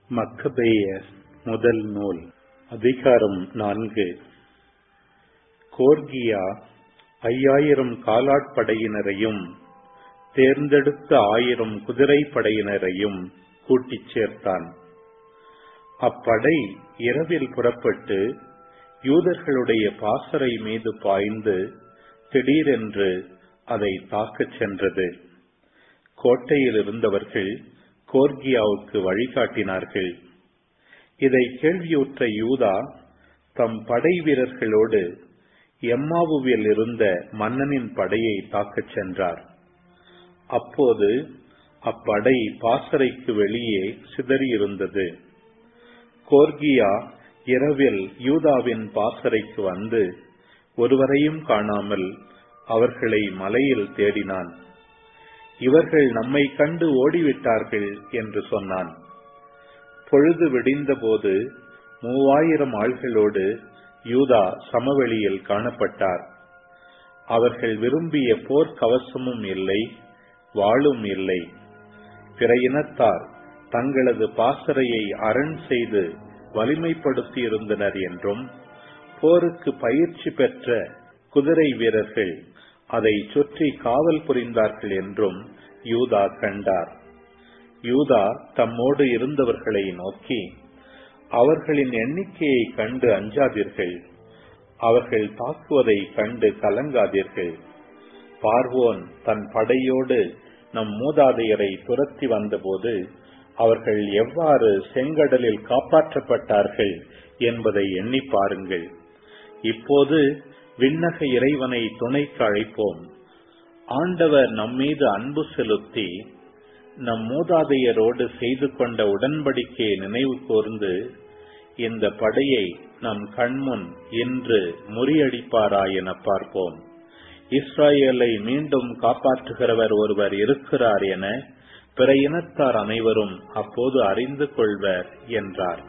மக்கபேயர் முதல் நூல் அதிகாரம் நான்கு கோர்கியா ஐயாயிரம் காலாட்படையினரையும் தேர்ந்தெடுத்த ஆயிரம் குதிரை படையினரையும் கூட்டிச் சேர்த்தான் அப்படை இரவில் புறப்பட்டு யூதர்களுடைய பாசறை மீது பாய்ந்து திடீரென்று அதை தாக்கச் சென்றது கோட்டையில் இருந்தவர்கள் கோர்கியாவுக்கு வழிகாட்டினார்கள் இதை கேள்வியுற்ற யூதா தம் படை வீரர்களோடு எம்மாவுவில் இருந்த மன்னனின் படையை தாக்கச் சென்றார் அப்போது அப்படை பாசறைக்கு வெளியே சிதறியிருந்தது கோர்கியா இரவில் யூதாவின் பாசறைக்கு வந்து ஒருவரையும் காணாமல் அவர்களை மலையில் தேடினான் இவர்கள் நம்மை கண்டு ஓடிவிட்டார்கள் என்று சொன்னான் பொழுது விடிந்தபோது மூவாயிரம் ஆள்களோடு யூதா சமவெளியில் காணப்பட்டார் அவர்கள் விரும்பிய போர்க்கவசமும் இல்லை வாளும் இல்லை பிற இனத்தார் தங்களது பாசறையை அரண் செய்து வலிமைப்படுத்தியிருந்தனர் என்றும் போருக்கு பயிற்சி பெற்ற குதிரை வீரர்கள் அதை சுற்றி காவல் புரிந்தார்கள் என்றும் யூதா கண்டார் யூதா தம்மோடு இருந்தவர்களை நோக்கி அவர்களின் எண்ணிக்கையை கண்டு அஞ்சாதீர்கள் அவர்கள் தாக்குவதை கண்டு கலங்காதீர்கள் பார்வோன் தன் படையோடு நம் மூதாதையரை துரத்தி வந்தபோது அவர்கள் எவ்வாறு செங்கடலில் காப்பாற்றப்பட்டார்கள் என்பதை எண்ணி பாருங்கள் இப்போது விண்ணக இறைவனை துணைக்கு அழைப்போம் ஆண்டவர் நம்மீது அன்பு செலுத்தி நம் மூதாதையரோடு செய்து கொண்ட உடன்படிக்கையை நினைவு கூர்ந்து இந்த படையை நம் கண்முன் இன்று முறியடிப்பாரா என பார்ப்போம் இஸ்ராயலை மீண்டும் காப்பாற்றுகிறவர் ஒருவர் இருக்கிறார் என பிற இனத்தார் அனைவரும் அப்போது அறிந்து கொள்வர் என்றார்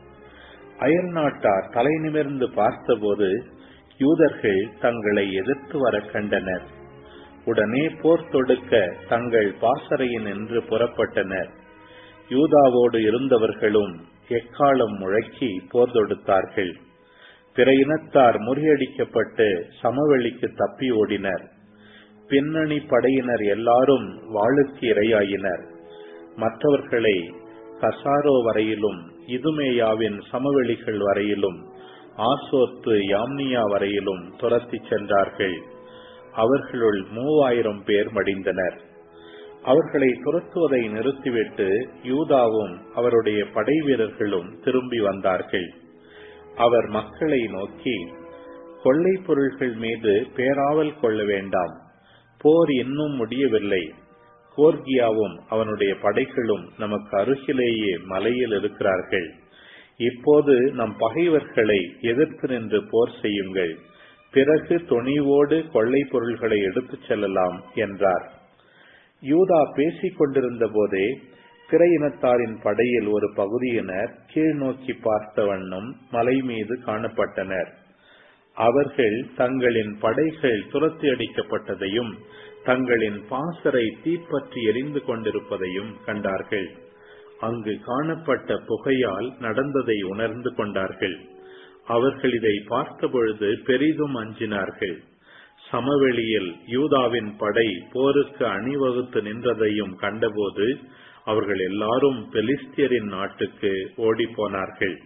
அயல் நாட்டார் தலை நிமிர்ந்து பார்த்தபோது யூதர்கள் தங்களை எதிர்த்து வர கண்டனர் உடனே போர் தொடுக்க தங்கள் பாசறையின் என்று புறப்பட்டனர் யூதாவோடு இருந்தவர்களும் எக்காலம் முழக்கி போர் தொடுத்தார்கள் பிற இனத்தார் முறியடிக்கப்பட்டு சமவெளிக்கு தப்பி ஓடினர் பின்னணி படையினர் எல்லாரும் வாளுக்கு இரையாயினர் மற்றவர்களை கசாரோ வரையிலும் இதுமேயாவின் சமவெளிகள் வரையிலும் ஆசோத்து யாம்னியா வரையிலும் துரத்தி சென்றார்கள் அவர்களுள் மூவாயிரம் பேர் மடிந்தனர் அவர்களை துரத்துவதை நிறுத்திவிட்டு யூதாவும் அவருடைய படை வீரர்களும் திரும்பி வந்தார்கள் அவர் மக்களை நோக்கி கொள்ளை பொருள்கள் மீது பேராவல் கொள்ள வேண்டாம் போர் இன்னும் முடியவில்லை கோர்கியாவும் அவனுடைய படைகளும் நமக்கு அருகிலேயே மலையில் இருக்கிறார்கள் இப்போது நம் பகைவர்களை எதிர்த்து நின்று போர் செய்யுங்கள் பிறகு துணிவோடு கொள்ளை பொருள்களை எடுத்துச் செல்லலாம் என்றார் யூதா பேசிக் கொண்டிருந்த போதே பிற இனத்தாரின் படையில் ஒரு பகுதியினர் கீழ் நோக்கி பார்த்த வண்ணம் மலை மீது காணப்பட்டனர் அவர்கள் தங்களின் படைகள் துரத்தி அடிக்கப்பட்டதையும் தங்களின் பாசறை தீப்பற்றி எரிந்து கொண்டிருப்பதையும் கண்டார்கள் அங்கு காணப்பட்ட புகையால் நடந்ததை உணர்ந்து கொண்டார்கள் அவர்கள் இதை பார்த்தபொழுது பெரிதும் அஞ்சினார்கள் சமவெளியில் யூதாவின் படை போருக்கு அணிவகுத்து நின்றதையும் கண்டபோது அவர்கள் எல்லாரும் பெலிஸ்தியரின் நாட்டுக்கு ஓடிப்போனார்கள்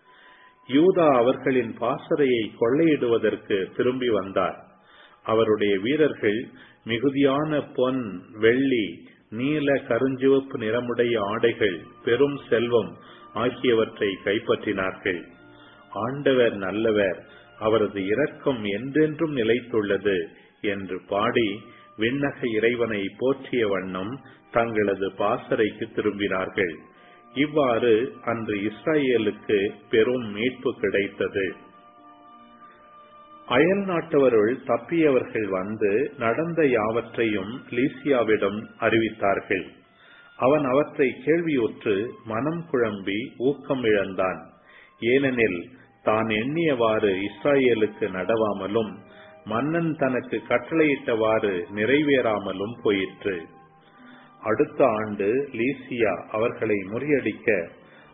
யூதா அவர்களின் பாசறையை கொள்ளையிடுவதற்கு திரும்பி வந்தார் அவருடைய வீரர்கள் மிகுதியான பொன் வெள்ளி நீல கருஞ்சிவப்பு நிறமுடைய ஆடைகள் பெரும் செல்வம் ஆகியவற்றை கைப்பற்றினார்கள் ஆண்டவர் நல்லவர் அவரது இரக்கம் என்றென்றும் நிலைத்துள்ளது என்று பாடி விண்ணக இறைவனை போற்றிய வண்ணம் தங்களது பாசறைக்கு திரும்பினார்கள் இவ்வாறு அன்று இஸ்ராயேலுக்கு பெரும் மீட்பு கிடைத்தது அயல் நாட்டவருள் தப்பியவர்கள் வந்து நடந்த யாவற்றையும் லீசியாவிடம் அறிவித்தார்கள் அவன் அவற்றை கேள்வியுற்று மனம் குழம்பி ஊக்கம் இழந்தான் ஏனெனில் தான் எண்ணியவாறு இஸ்ராயேலுக்கு நடவாமலும் மன்னன் தனக்கு கட்டளையிட்டவாறு நிறைவேறாமலும் போயிற்று அடுத்த ஆண்டு லீசியா அவர்களை முறியடிக்க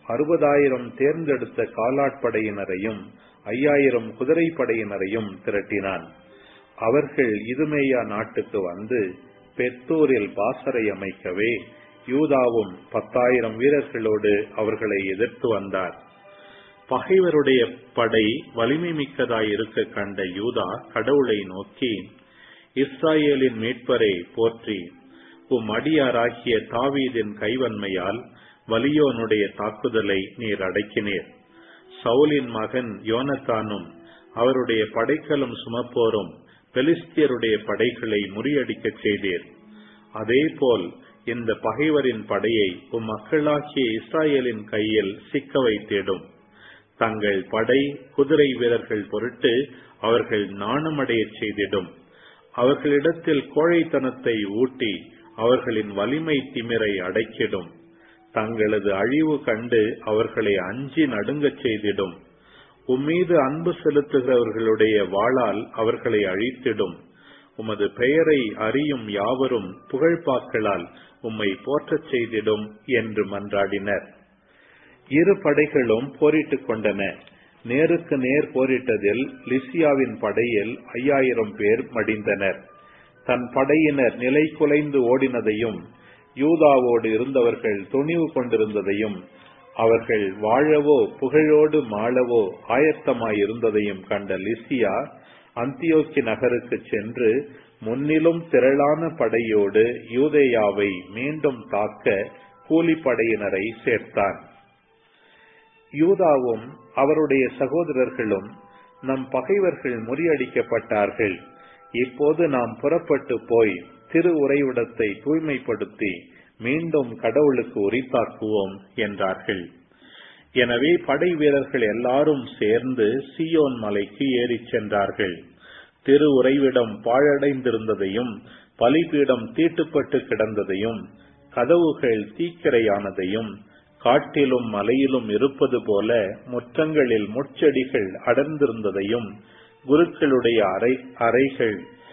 அறுபதாயிரம் தேர்ந்தெடுத்த காலாட்படையினரையும் ஐயாயிரம் குதிரை படையினரையும் திரட்டினான் அவர்கள் இதுமேயா நாட்டுக்கு வந்து பெத்தூரில் பாசறை அமைக்கவே யூதாவும் பத்தாயிரம் வீரர்களோடு அவர்களை எதிர்த்து வந்தார் பகைவருடைய படை வலிமை மிக்கதாய் இருக்க கண்ட யூதா கடவுளை நோக்கி இஸ்ராயேலின் மீட்பரை போற்றி உம் அடியாராகிய தாவீதின் கைவன்மையால் வலியோனுடைய தாக்குதலை நீர் அடக்கினீர் சவுலின் மகன் யோனத்தானும் அவருடைய படைக்கலம் சுமப்போரும் பெலிஸ்தியருடைய படைகளை முறியடிக்கச் செய்தீர் அதேபோல் இந்த பகைவரின் படையை உம் மக்களாகிய இஸ்ராயேலின் கையில் சிக்க வைத்திடும் தங்கள் படை குதிரை வீரர்கள் பொருட்டு அவர்கள் நாணமடையச் செய்திடும் அவர்களிடத்தில் கோழைத்தனத்தை ஊட்டி அவர்களின் வலிமை திமிரை அடைக்கிடும் தங்களது அழிவு கண்டு அவர்களை அஞ்சி நடுங்கச் செய்திடும் உம்மீது அன்பு செலுத்துகிறவர்களுடைய வாளால் அவர்களை அழித்திடும் உமது பெயரை அறியும் யாவரும் புகழ்பாக்களால் உம்மை போற்றச் செய்திடும் என்று மன்றாடினர் இரு படைகளும் போரிட்டுக் கொண்டன நேருக்கு நேர் போரிட்டதில் லிசியாவின் படையில் ஐயாயிரம் பேர் மடிந்தனர் தன் படையினர் நிலை குலைந்து ஓடினதையும் யூதாவோடு இருந்தவர்கள் துணிவு கொண்டிருந்ததையும் அவர்கள் வாழவோ புகழோடு மாளவோ ஆயத்தமாயிருந்ததையும் கண்ட லிசியா அந்தியோக்கி நகருக்கு சென்று முன்னிலும் திரளான படையோடு யூதேயாவை மீண்டும் தாக்க கூலிப்படையினரை சேர்த்தான் யூதாவும் அவருடைய சகோதரர்களும் நம் பகைவர்கள் முறியடிக்கப்பட்டார்கள் இப்போது நாம் புறப்பட்டு போய் திரு உறைவிடத்தை தூய்மைப்படுத்தி மீண்டும் கடவுளுக்கு உரித்தாக்குவோம் என்றார்கள் எனவே படை வீரர்கள் எல்லாரும் சேர்ந்து சியோன் மலைக்கு ஏறிச் சென்றார்கள் திரு உறைவிடம் பாழடைந்திருந்ததையும் பலிபீடம் தீட்டுப்பட்டு கிடந்ததையும் கதவுகள் தீக்கிரையானதையும் காட்டிலும் மலையிலும் இருப்பது போல முற்றங்களில் முட்செடிகள் அடர்ந்திருந்ததையும் குருக்களுடைய அறை அறைகள்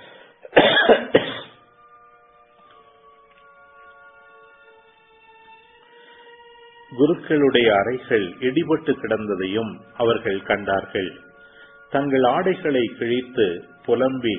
குருக்களுடைய அறைகள் இடிபட்டு கிடந்ததையும் அவர்கள் கண்டார்கள் தங்கள் ஆடைகளை கிழித்து புலம்பி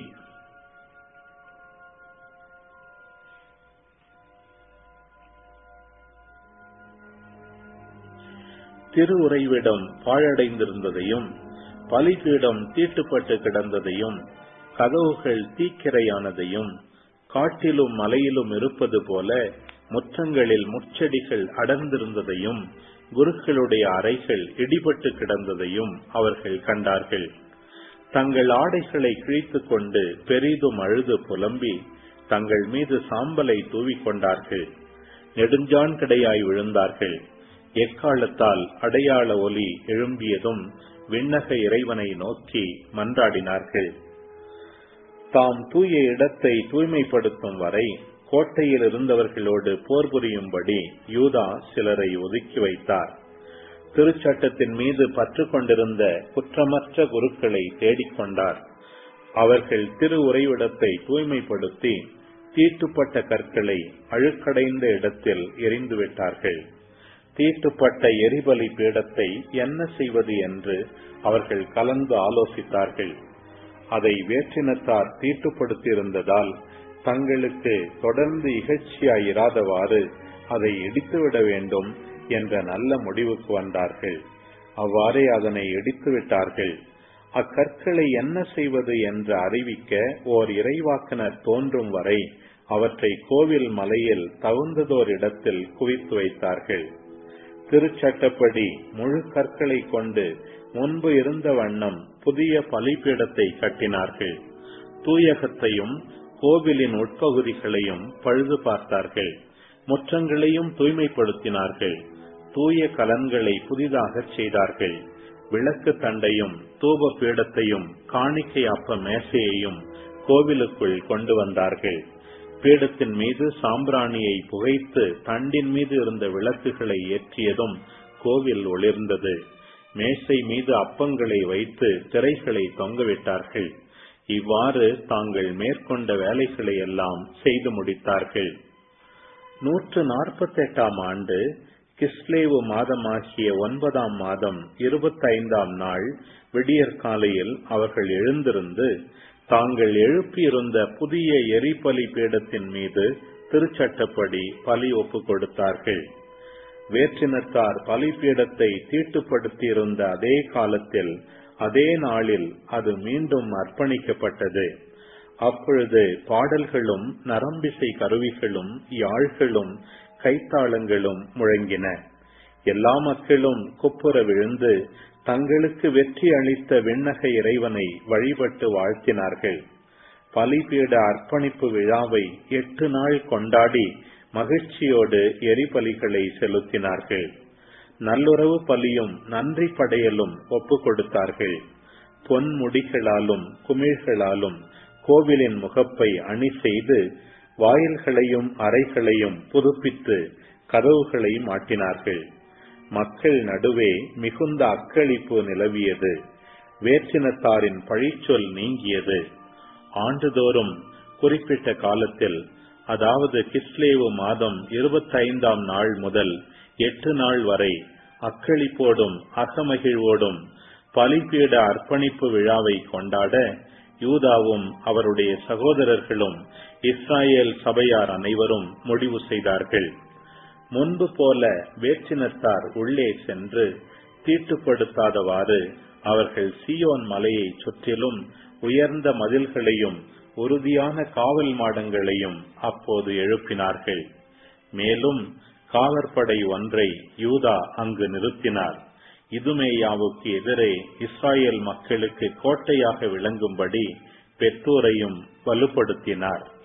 திரு உறைவிடம் பாழடைந்திருந்ததையும் பலிபீடம் தீட்டுப்பட்டு கிடந்ததையும் கதவுகள் தீக்கிரையானதையும் காட்டிலும் மலையிலும் இருப்பது போல முற்றங்களில் முச்செடிகள் அடர்ந்திருந்ததையும் குருக்களுடைய அறைகள் இடிபட்டு கிடந்ததையும் அவர்கள் கண்டார்கள் தங்கள் ஆடைகளை கிழித்துக் கொண்டு பெரிதும் அழுது புலம்பி தங்கள் மீது சாம்பலை தூவிக்கொண்டார்கள் நெடுஞ்சான் கிடையாய் விழுந்தார்கள் எக்காலத்தால் அடையாள ஒலி எழும்பியதும் விண்ணக இறைவனை நோக்கி மன்றாடினார்கள் தாம் தூய இடத்தை தூய்மைப்படுத்தும் வரை கோட்டையில் இருந்தவர்களோடு போர் புரியும்படி யூதா சிலரை ஒதுக்கி வைத்தார் திருச்சட்டத்தின் மீது பற்று கொண்டிருந்த குற்றமற்ற குருக்களை தேடிக்கொண்டார் அவர்கள் திரு உறைவிடத்தை தூய்மைப்படுத்தி தீட்டுப்பட்ட கற்களை அழுக்கடைந்த இடத்தில் எரிந்துவிட்டார்கள் தீட்டுப்பட்ட எரிபலி பீடத்தை என்ன செய்வது என்று அவர்கள் கலந்து ஆலோசித்தார்கள் அதை வேற்றினத்தார் தீட்டுப்படுத்தியிருந்ததால் தங்களுக்கு தொடர்ந்து இகழ்ச்சியாயிராதவாறு அதை இடித்துவிட வேண்டும் என்ற நல்ல முடிவுக்கு வந்தார்கள் அவ்வாறே அதனை இடித்து விட்டார்கள் அக்கற்களை என்ன செய்வது என்று அறிவிக்க ஓர் இறைவாக்கினர் தோன்றும் வரை அவற்றை கோவில் மலையில் தகுந்ததோர் இடத்தில் குவித்து வைத்தார்கள் திருச்சட்டப்படி முழு கற்களை கொண்டு முன்பு இருந்த வண்ணம் புதிய பலிபீடத்தை கட்டினார்கள் தூயகத்தையும் கோவிலின் உட்பகுதிகளையும் பழுது பார்த்தார்கள் முற்றங்களையும் தூய்மைப்படுத்தினார்கள் தூய கலன்களை புதிதாக செய்தார்கள் விளக்கு தண்டையும் தூப பீடத்தையும் காணிக்கை அப்ப மேசையையும் கோவிலுக்குள் கொண்டு வந்தார்கள் பீடத்தின் மீது சாம்பிராணியை புகைத்து தண்டின் மீது இருந்த விளக்குகளை ஏற்றியதும் கோவில் ஒளிர்ந்தது மேசை மீது அப்பங்களை வைத்து திரைகளை தொங்கவிட்டார்கள் இவ்வாறு தாங்கள் மேற்கொண்ட வேலைகளை எல்லாம் செய்து முடித்தார்கள் நூற்று நாற்பத்தி எட்டாம் ஆண்டு கிஸ்லேவு மாதமாகிய ஒன்பதாம் மாதம் இருபத்தைந்தாம் நாள் விடியற் காலையில் அவர்கள் எழுந்திருந்து தாங்கள் எழுப்பியிருந்த புதிய எரிபலி பீடத்தின் மீது திருச்சட்டப்படி பலி ஒப்பு கொடுத்தார்கள் வேற்றினத்தார் பலிபீடத்தை தீட்டுப்படுத்தியிருந்த அதே காலத்தில் அதே நாளில் அது மீண்டும் அர்ப்பணிக்கப்பட்டது அப்பொழுது பாடல்களும் நரம்பிசை கருவிகளும் யாழ்களும் கைத்தாளங்களும் முழங்கின எல்லா மக்களும் குப்புற விழுந்து தங்களுக்கு வெற்றி அளித்த விண்ணக இறைவனை வழிபட்டு வாழ்த்தினார்கள் பலிபீட அர்ப்பணிப்பு விழாவை எட்டு நாள் கொண்டாடி மகிழ்ச்சியோடு எரிபலிகளை செலுத்தினார்கள் நல்லுறவு பலியும் நன்றி படையலும் ஒப்பு கொடுத்தார்கள் பொன் முடிகளாலும் குமிழ்களாலும் கோவிலின் முகப்பை அணி செய்து வாயில்களையும் அறைகளையும் புதுப்பித்து கதவுகளை மாட்டினார்கள் மக்கள் நடுவே மிகுந்த அக்களிப்பு நிலவியது வேற்றினத்தாரின் பழிச்சொல் நீங்கியது ஆண்டுதோறும் குறிப்பிட்ட காலத்தில் அதாவது கிஸ்லேவு மாதம் இருபத்தைந்தாம் நாள் முதல் எட்டு நாள் வரை அக்களிப்போடும் அகமகிழ்வோடும் பலிபீட அர்ப்பணிப்பு விழாவை கொண்டாட யூதாவும் அவருடைய சகோதரர்களும் இஸ்ராயேல் சபையார் அனைவரும் முடிவு செய்தார்கள் முன்பு போல வேற்றினத்தார் உள்ளே சென்று தீட்டுப்படுத்தாதவாறு அவர்கள் சியோன் மலையை சுற்றிலும் உயர்ந்த மதில்களையும் உறுதியான காவல் மாடங்களையும் அப்போது எழுப்பினார்கள் மேலும் காவற்படை ஒன்றை யூதா அங்கு நிறுத்தினார் இதுமேயாவுக்கு எதிரே இஸ்ராயேல் மக்களுக்கு கோட்டையாக விளங்கும்படி பெற்றோரையும் வலுப்படுத்தினார்